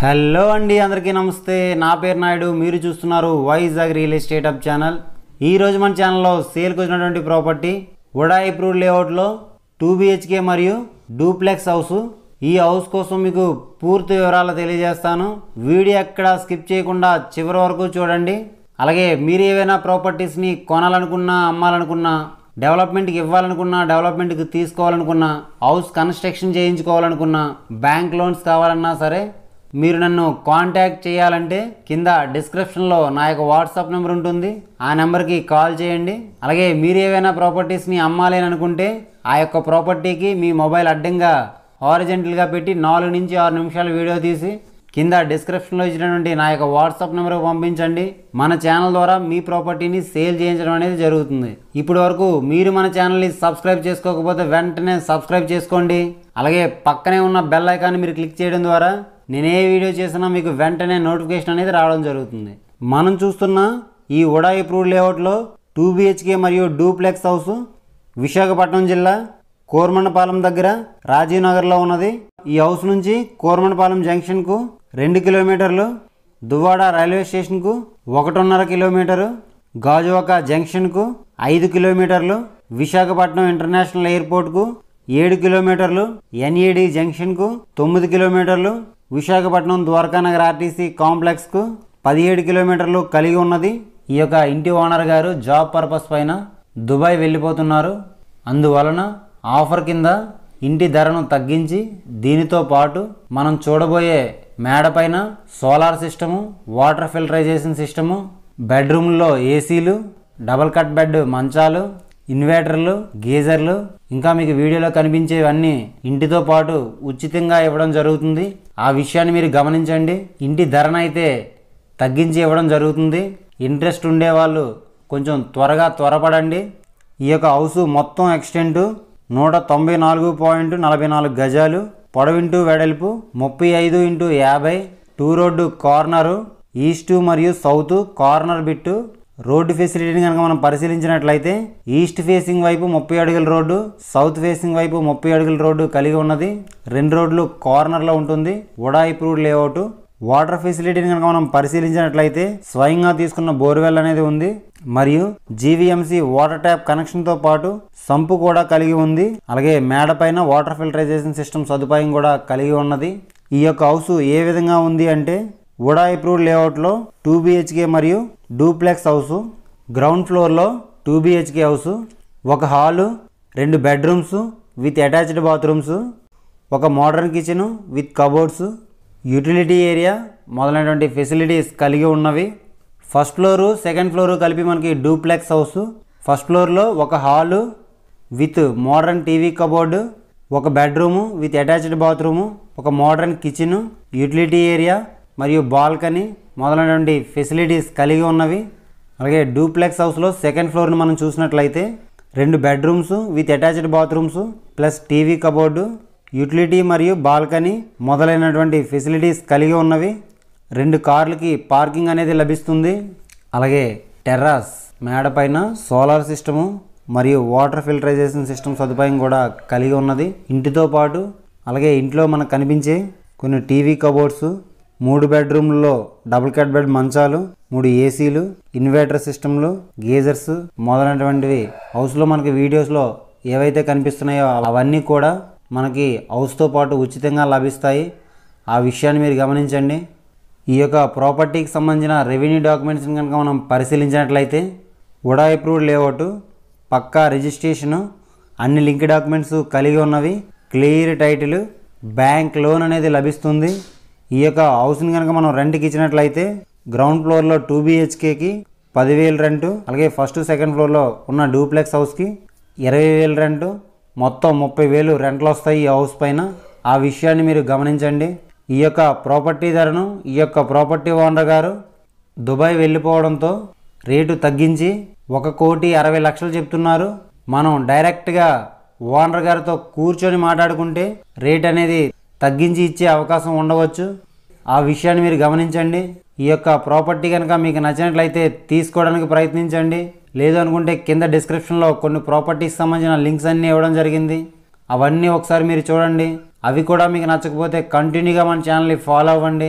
hello అండి అందరికీ నమస్తే నా పేరు నాయుడు మీరు చూస్తున్నారు Vizag real estate up channel ఈ రోజు మన ఛానల్లో సేల్కి వచ్చినటువంటి ప్రాపర్టీ ఉడా అప్రూవ్డ్ లేఅవుట్లో టూ బిహెచ్కే మరియు డూప్లెక్స్ హౌస్ ఈ హౌస్ కోసం మీకు పూర్తి వివరాలు తెలియజేస్తాను వీడియో ఎక్కడ స్కిప్ చేయకుండా చివరి వరకు చూడండి అలాగే మీరు ఏవైనా ప్రాపర్టీస్ని కొనాలనుకున్నా అమ్మాలనుకున్నా డెవలప్మెంట్కి ఇవ్వాలనుకున్నా డెవలప్మెంట్కి తీసుకోవాలనుకున్నా హౌస్ కన్స్ట్రక్షన్ చేయించుకోవాలనుకున్నా బ్యాంక్ లోన్స్ కావాలన్నా సరే మీరు నన్ను కాంటాక్ట్ చేయాలంటే కింద డిస్క్రిప్షన్లో నా యొక్క వాట్సాప్ నెంబర్ ఉంటుంది ఆ నెంబర్కి కాల్ చేయండి అలాగే మీరు ఏవైనా ప్రాపర్టీస్ని అమ్మాలి అని అనుకుంటే ఆ యొక్క ప్రాపర్టీకి మీ మొబైల్ అడ్డంగా హారిజెంటల్గా పెట్టి నాలుగు నుంచి ఆరు నిమిషాల వీడియో తీసి కింద డిస్క్రిప్షన్లో ఇచ్చినటువంటి నా యొక్క వాట్సాప్ నెంబర్కి పంపించండి మన ఛానల్ ద్వారా మీ ప్రాపర్టీని సేల్ చేయించడం అనేది జరుగుతుంది ఇప్పటి వరకు మీరు మన ఛానల్ని సబ్స్క్రైబ్ చేసుకోకపోతే వెంటనే సబ్స్క్రైబ్ చేసుకోండి అలాగే పక్కనే ఉన్న బెల్ ఐకాన్ని మీరు క్లిక్ చేయడం ద్వారా నేను ఏ వీడియో చేసినా మీకు వెంటనే నోటిఫికేషన్ అనేది రావడం జరుగుతుంది మనం చూస్తున్న ఈ ఉడా అప్రూవ్డ్ లేఅవుట్లో టూ బిహెచ్కే మరియు డూప్లెక్స్ హౌస్ విశాఖపట్నం జిల్లా కోరమండపాలెం దగ్గర రాజీవ్ నగర్లో ఉన్నది ఈ హౌస్ నుంచి కోరమండపాలెం జంక్షన్కు రెండు కిలోమీటర్లు దువ్వాడ రైల్వే స్టేషన్కు ఒకటిన్నర కిలోమీటరు గాజువాక జంక్షన్కు ఐదు కిలోమీటర్లు విశాఖపట్నం ఇంటర్నేషనల్ ఎయిర్పోర్ట్కు ఏడు కిలోమీటర్లు ఎన్ఏడి జంక్షన్కు తొమ్మిది కిలోమీటర్లు విశాఖపట్నం ద్వారకానగర్ ఆర్టీసీ కాంప్లెక్స్కు పదిహేడు కిలోమీటర్లు కలిగి ఉన్నది ఈ యొక్క ఇంటి ఓనర్ గారు జాబ్ పర్పస్ పైన దుబాయ్ వెళ్ళిపోతున్నారు అందువలన ఆఫర్ కింద ఇంటి ధరను తగ్గించి దీనితో పాటు మనం చూడబోయే మేడ పైన solar system water filterization system బెడ్రూమ్లో ఏసీలు డబల్ కట్ బెడ్ మంచాలు ఇన్వర్టర్లు గీజర్లు ఇంకా మీకు వీడియోలో కనిపించేవన్నీ ఇంటితో పాటు ఉచితంగా ఇవ్వడం జరుగుతుంది ఆ విషయాన్ని మీరు గమనించండి ఇంటి ధరనైతే తగ్గించి ఇవ్వడం జరుగుతుంది ఇంట్రెస్ట్ ఉండేవాళ్ళు కొంచెం త్వరగా త్వరపడండి ఈ యొక్క హౌస్ మొత్తం ఎక్స్టెంట్ నూట తొంభై నాలుగు పాయింట్ నలభై నాలుగు గజాలు పొడవింటూ వెడల్పు ముప్పై ఐదు ఇంటూ యాభై టూ రోడ్డు కార్నరు ఈస్ట్ మరియు సౌత్ కార్నర్ బిట్టు రోడ్డు ఫెసిలిటీని కనుక మనం పరిశీలించినట్లయితే ఈస్ట్ ఫేసింగ్ వైపు ముప్పై అడుగుల రోడ్డు సౌత్ ఫేసింగ్ వైపు ముప్పై అడుగుల రోడ్డు కలిగి ఉన్నది రెండు రోడ్లు కార్నర్లో ఉంటుంది ఉడా అప్రూవ్డ్ లేఅవుట్ వాటర్ ఫెసిలిటీని కనుక మనం పరిశీలించినట్లయితే స్వయంగా తీసుకున్న బోర్వెల్ అనేది ఉంది మరియు జీవీఎంసీ వాటర్ ట్యాప్ కనెక్షన్తో పాటు సంపు కూడా కలిగి ఉంది అలాగే మేడ పైన వాటర్ ఫిల్టరైజేషన్ సిస్టమ్ సదుపాయం కూడా కలిగి ఉన్నది ఈ యొక్క హౌస్ ఏ విధంగా ఉంది అంటే ఉడా అప్రూవ్డ్ లేఅవుట్లో టూ బిహెచ్కే మరియు డూప్లెక్స్ హౌస్ గ్రౌండ్ ఫ్లోర్లో టూ బిహెచ్కే హౌస్ ఒక హాలు రెండు బెడ్రూమ్స్ విత్ అటాచ్డ్ బాత్రూమ్స్ ఒక modern kitchen with cupboards utility area మొదలైనటువంటి ఫెసిలిటీస్ కలిగి ఉన్నవి ఫస్ట్ ఫ్లోరు సెకండ్ ఫ్లోరు కలిపి మనకి డూప్లెక్స్ హౌస్ ఫస్ట్ ఫ్లోర్లో ఒక hall with modern TV cupboard ఒక బెడ్రూము విత్ అటాచ్డ్ బాత్రూము ఒక మోడర్న్ కిచెన్ యూటిలిటీ ఏరియా మరియు బాల్కనీ మొదలైనటువంటి ఫెసిలిటీస్ కలిగి ఉన్నవి అలాగే డూప్లెక్స్ హౌస్లో సెకండ్ ఫ్లోర్ని మనం చూసినట్లయితే రెండు bedrooms with attached bathrooms plus TV cupboard utility మరియు బాల్కనీ మొదలైనటువంటి ఫెసిలిటీస్ కలిగి ఉన్నవి రెండు కార్లకి పార్కింగ్ అనేది లభిస్తుంది అలాగే టెర్రాస్ మేడ పైన సోలార్ సిస్టము మరియు వాటర్ ఫిల్టరైజేషన్ సిస్టమ్ సదుపాయం కూడా కలిగి ఉన్నది ఇంటితో పాటు అలాగే ఇంట్లో మనకు కనిపించే కొన్ని టీవీ కబోర్డ్స్ మూడు బెడ్రూమ్లలో డబుల్ కట్ బెడ్ మంచాలు మూడు ఏసీలు ఇన్వర్టర్ సిస్టమ్లు గీజర్స్ మొదలైనటువంటివి హౌస్లో మనకి వీడియోస్లో ఏవైతే కనిపిస్తున్నాయో అవన్నీ కూడా మనకి హౌస్తో పాటు ఉచితంగా లభిస్తాయి ఆ విషయాన్ని మీరు గమనించండి ఈ యొక్క ప్రాపర్టీకి సంబంధించిన రెవెన్యూ డాక్యుమెంట్స్ని కనుక మనం పరిశీలించినట్లయితే ఉడా అప్రూవ్డ్ లేఅవుట్ పక్కా రిజిస్ట్రేషను అన్ని లింక్ డాక్యుమెంట్స్ కలిగి ఉన్నవి క్లియర్ టైటిల్ బ్యాంక్ లోన్ అనేది లభిస్తుంది ఈ యొక్క హౌస్ని కనుక మనం రెంట్కి ఇచ్చినట్లయితే గ్రౌండ్ ఫ్లోర్లో టూ బిహెచ్కేకి పదివేలు రెంటు అలాగే ఫస్ట్ సెకండ్ ఫ్లోర్లో ఉన్న డూప్లెక్స్ హౌస్కి ఇరవై వేలు రెంటు మొత్తం ముప్పై వేలు రెంట్లు వస్తాయి ఈ హౌస్ పైన ఆ విషయాన్ని మీరు గమనించండి ఈ యొక్క ప్రాపర్టీ ధరను ఈ యొక్క ప్రాపర్టీ ఓనర్ గారు దుబాయ్ వెళ్ళిపోవడంతో రేటు తగ్గించి ఒక కోటి అరవై లక్షలు చెప్తున్నారు మనం డైరెక్ట్గా ఓనర్ గారితో కూర్చొని మాట్లాడుకుంటే రేట్ అనేది తగ్గించి ఇచ్చే అవకాశం ఉండవచ్చు ఆ విషయాన్ని మీరు గమనించండి ఈ యొక్క ప్రాపర్టీ కనుక మీకు నచ్చినట్లయితే తీసుకోవడానికి ప్రయత్నించండి లేదు అనుకుంటే కింద డిస్క్రిప్షన్లో కొన్ని ప్రాపర్టీకి సంబంధించిన లింక్స్ అన్నీ ఇవ్వడం జరిగింది అవన్నీ ఒకసారి మీరు చూడండి అవి కూడా మీకు నచ్చకపోతే కంటిన్యూగా మన ఛానల్ని ఫాలో అవ్వండి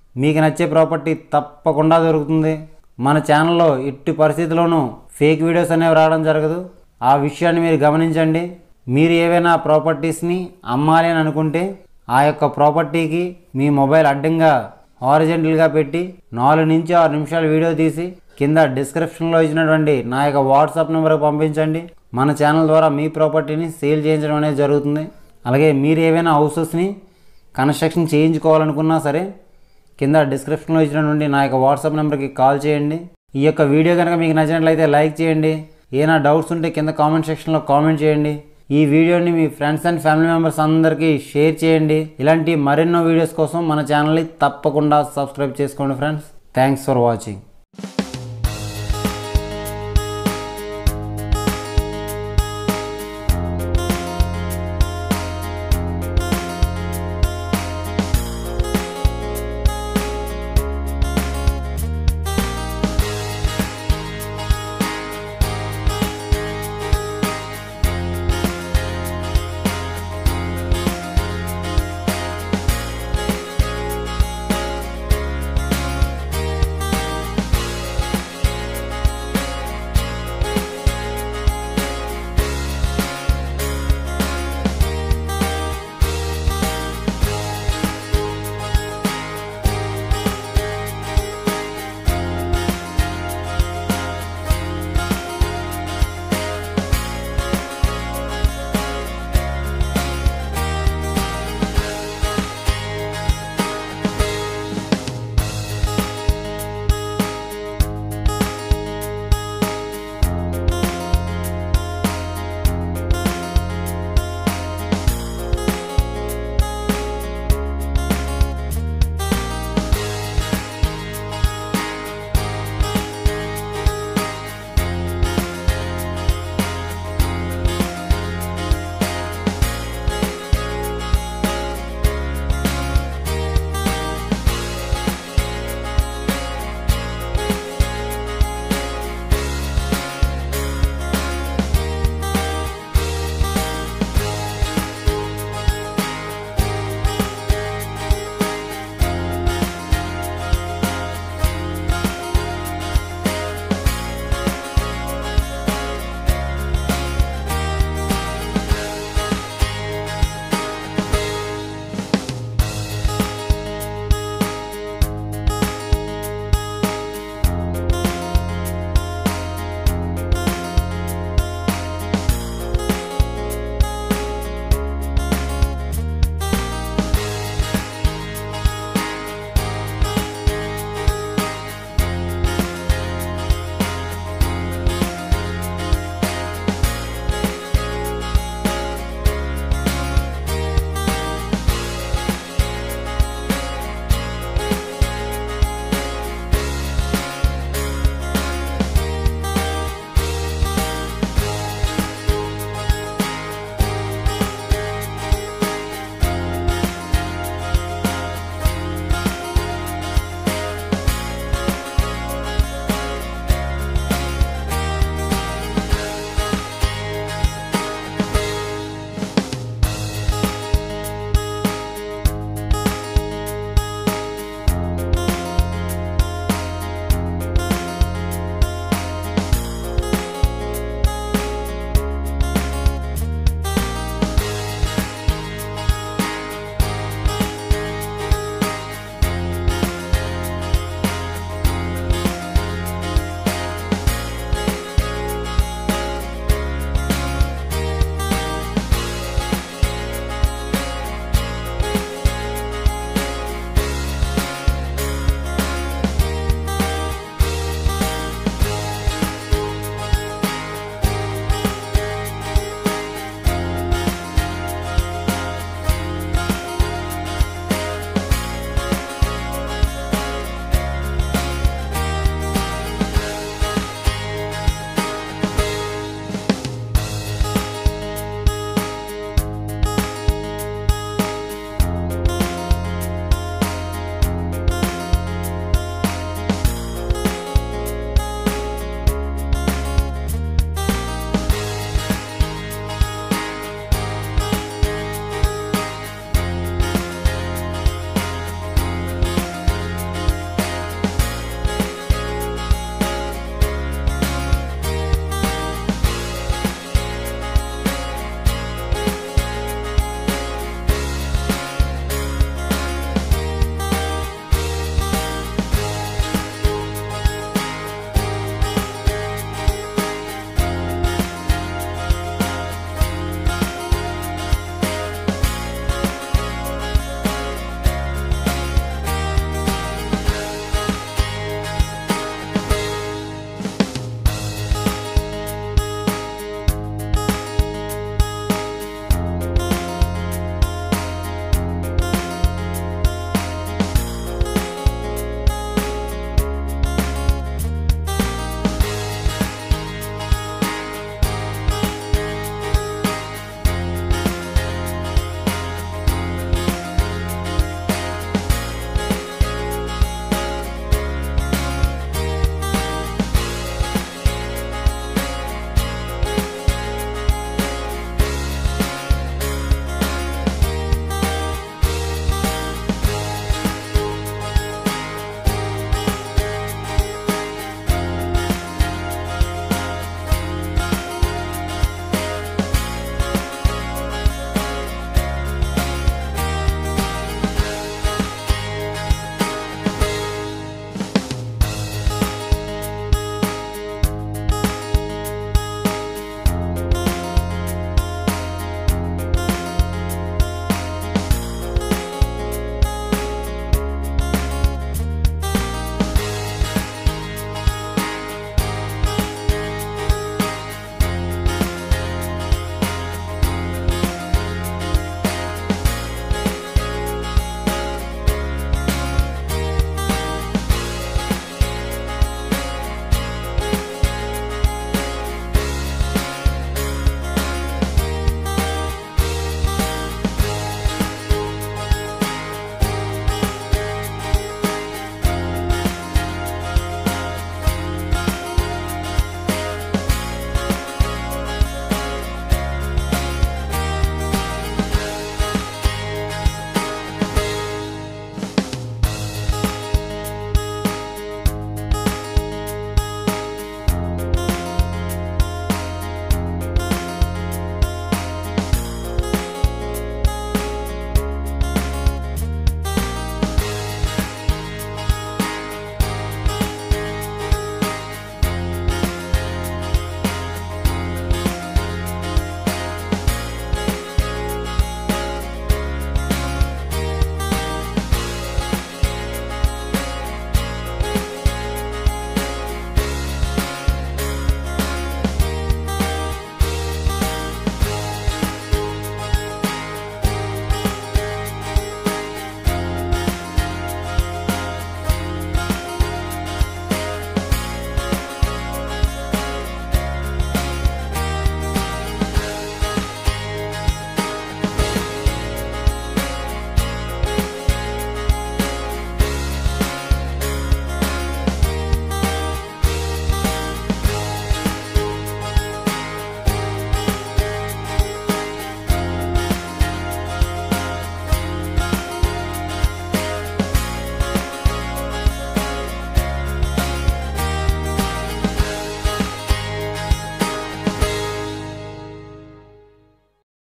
మీకు నచ్చే ప్రాపర్టీ తప్పకుండా దొరుకుతుంది మన ఛానల్లో ఎట్టి పరిస్థితుల్లోనూ ఫేక్ వీడియోస్ అనేవి రావడం జరగదు ఆ విషయాన్ని మీరు గమనించండి మీరు ఏవైనా ప్రాపర్టీస్ని అమ్మాలి అని అనుకుంటే ఆ యొక్క ప్రాపర్టీకి మీ మొబైల్ అడ్డంగా హారిజెంటల్గా పెట్టి నాలుగు నుంచి ఆరు నిమిషాల వీడియో తీసి కింద డిస్క్రిప్షన్లో ఇచ్చినటువంటి నా యొక్క వాట్సాప్ నెంబర్కి పంపించండి మన ఛానల్ ద్వారా మీ ప్రాపర్టీని సేల్ చేయించడం అనేది జరుగుతుంది అలాగే మీరు ఏవైనా హౌసెస్ని కన్స్ట్రక్షన్ చేయించుకోవాలనుకున్నా సరే కింద డిస్క్రిప్షన్లో ఇచ్చినటువంటి నా యొక్క వాట్సాప్ నెంబర్కి కాల్ చేయండి ఈ యొక్క వీడియో కనుక మీకు నచ్చినట్లయితే లైక్ చేయండి ఏమైనా డౌట్స్ ఉంటే కింద కామెంట్ సెక్షన్లో కామెంట్ చేయండి ఈ వీడియోని మీ ఫ్రెండ్స్ అండ్ ఫ్యామిలీ మెంబర్స్ అందరికీ షేర్ చేయండి ఇలాంటి మరెన్నో వీడియోస్ కోసం మన ఛానల్ని తప్పకుండా సబ్స్క్రైబ్ చేసుకోండి ఫ్రెండ్స్ థ్యాంక్స్ ఫర్ వాచింగ్